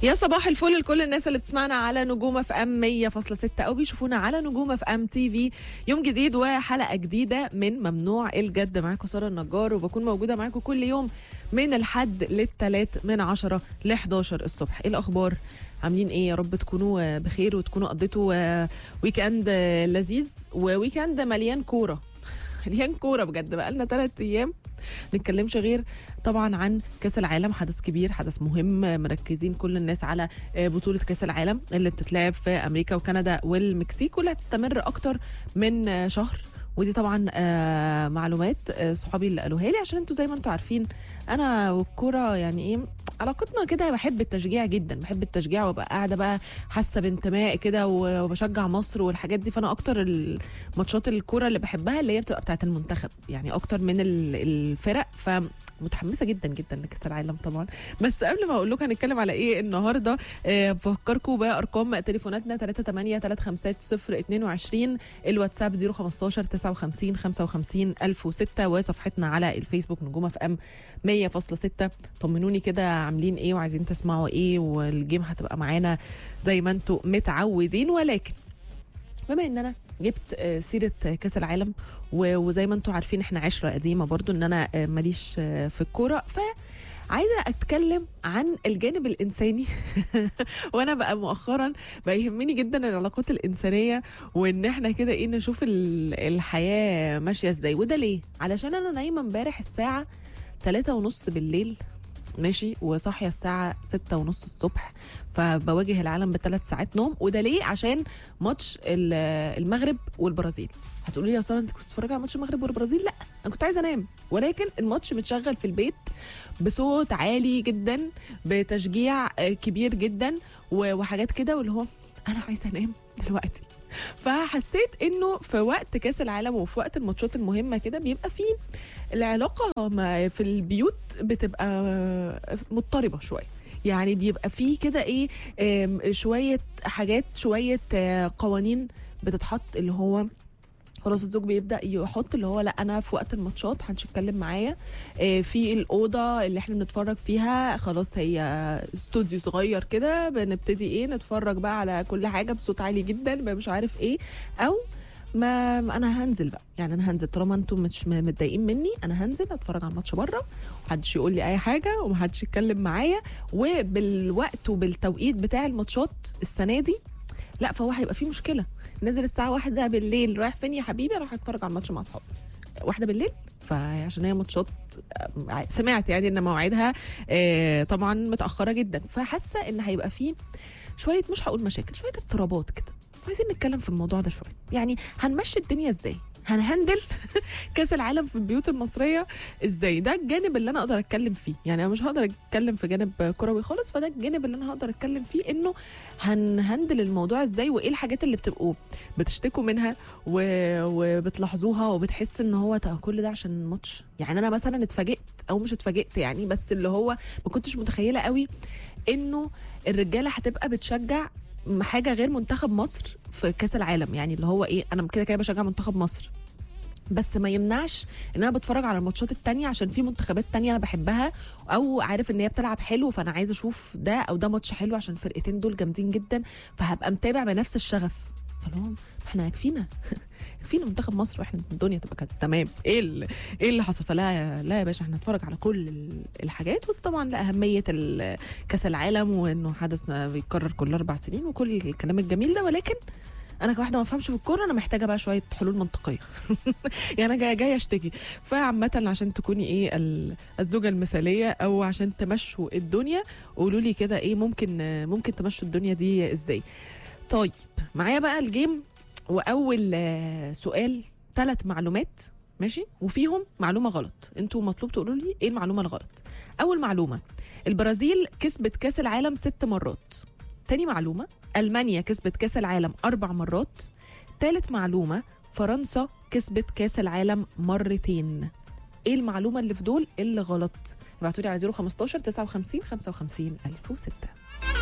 يا صباح الفل لكل الناس اللي بتسمعنا على نجوم اف ام 100.6 او بيشوفونا على نجوم اف ام تي في يوم جديد وحلقه جديده من ممنوع الجد معاكم ساره النجار وبكون موجوده معاكم كل يوم من الحد للثلاث من 10 ل 11 الصبح ايه الاخبار عاملين ايه يا رب تكونوا بخير وتكونوا قضيتوا ويك اند لذيذ وويك اند مليان كوره مليان كوره بجد بقى لنا ثلاث ايام نتكلمش غير طبعا عن كاس العالم حدث كبير حدث مهم مركزين كل الناس على بطوله كاس العالم اللي بتتلعب في امريكا وكندا والمكسيك واللي هتستمر اكتر من شهر ودي طبعا آه معلومات آه صحابي اللي قالوها لي عشان انتوا زي ما انتوا عارفين انا والكوره يعني ايه علاقتنا كده بحب التشجيع جدا بحب التشجيع وابقى قاعده بقى حاسه بانتماء كده وبشجع مصر والحاجات دي فانا اكتر الماتشات الكوره اللي بحبها اللي هي بتبقى بتاعت المنتخب يعني اكتر من الفرق ف متحمسه جدا جدا لكاس العالم طبعا بس قبل ما اقول لكم هنتكلم على ايه النهارده آه بفكركم بارقام تليفوناتنا 38 35 22 الواتساب 015 59 55 1006 وصفحتنا على الفيسبوك نجوم اف ام 100.6 طمنوني كده عاملين ايه وعايزين تسمعوا ايه والجيم هتبقى معانا زي ما انتم متعودين ولكن بما ان انا جبت سيره كاس العالم وزي ما انتم عارفين احنا عشره قديمه برضو ان انا ماليش في الكوره ف عايزه اتكلم عن الجانب الانساني وانا بقى مؤخرا بقى يهمني جدا العلاقات الانسانيه وان احنا كده ايه نشوف الحياه ماشيه ازاي وده ليه علشان انا نايمه امبارح الساعه 3 ونص بالليل ماشي وصاحيه الساعه ستة ونص الصبح فبواجه العالم بثلاث ساعات نوم وده ليه عشان ماتش المغرب والبرازيل هتقولي لي يا ساره انت كنت بتتفرجي على ماتش المغرب والبرازيل لا انا كنت عايزه انام ولكن الماتش متشغل في البيت بصوت عالي جدا بتشجيع كبير جدا وحاجات كده واللي هو انا عايزه انام دلوقتي فحسيت انه في وقت كاس العالم وفي وقت الماتشات المهمه كده بيبقى فيه العلاقه في البيوت بتبقى مضطربه شويه يعني بيبقى فيه كده ايه شويه حاجات شويه قوانين بتتحط اللي هو خلاص الزوج بيبدا يحط اللي هو لا انا في وقت الماتشات محدش يتكلم معايا في الاوضه اللي احنا بنتفرج فيها خلاص هي استوديو صغير كده بنبتدي ايه نتفرج بقى على كل حاجه بصوت عالي جدا مش عارف ايه او ما انا هنزل بقى يعني انا هنزل طالما انتم مش متضايقين مني انا هنزل اتفرج على الماتش بره محدش يقول لي اي حاجه ومحدش يتكلم معايا وبالوقت وبالتوقيت بتاع الماتشات السنه دي لا فهو هيبقى في مشكله نازل الساعه واحدة بالليل رايح فين يا حبيبي راح اتفرج على الماتش مع اصحابي واحدة بالليل فعشان هي ماتشات سمعت يعني ان مواعيدها طبعا متاخره جدا فحاسه ان هيبقى فيه شويه مش هقول مشاكل شويه اضطرابات كده عايزين نتكلم في الموضوع ده شويه يعني هنمشي الدنيا ازاي هنهندل كاس العالم في البيوت المصريه ازاي ده الجانب اللي انا اقدر اتكلم فيه يعني انا مش هقدر اتكلم في جانب كروي خالص فده الجانب اللي انا هقدر اتكلم فيه انه هنهندل الموضوع ازاي وايه الحاجات اللي بتبقوا بتشتكوا منها و... وبتلاحظوها وبتحس ان هو كل ده عشان الماتش يعني انا مثلا اتفاجئت او مش اتفاجئت يعني بس اللي هو ما كنتش متخيله قوي انه الرجاله هتبقى بتشجع حاجه غير منتخب مصر في كاس العالم يعني اللي هو ايه انا كده كده بشجع منتخب مصر بس ما يمنعش ان انا بتفرج على الماتشات التانية عشان في منتخبات تانية انا بحبها او عارف ان هي بتلعب حلو فانا عايزه اشوف ده او ده ماتش حلو عشان الفرقتين دول جامدين جدا فهبقى متابع بنفس الشغف فاللي هو احنا يكفينا يكفينا منتخب مصر واحنا الدنيا تبقى كده تمام ايه اللي ايه اللي حصل فلا يا لا يا باشا احنا نتفرج على كل الحاجات وطبعا لاهميه كاس العالم وانه حدث بيتكرر كل اربع سنين وكل الكلام الجميل ده ولكن انا كواحده ما بفهمش في الكوره انا محتاجه بقى شويه حلول منطقيه يعني انا جايه جايه اشتكي فعامه عشان تكوني ايه الزوجه المثاليه او عشان تمشوا الدنيا قولوا لي كده ايه ممكن ممكن تمشوا الدنيا دي ازاي طيب معايا بقى الجيم واول سؤال ثلاث معلومات ماشي وفيهم معلومه غلط انتوا مطلوب تقولوا لي ايه المعلومه الغلط اول معلومه البرازيل كسبت كاس العالم ست مرات تاني معلومه المانيا كسبت كاس العالم اربع مرات تالت معلومه فرنسا كسبت كاس العالم مرتين ايه المعلومه اللي في دول اللي غلط ابعتوا لي على 015 59 55 1006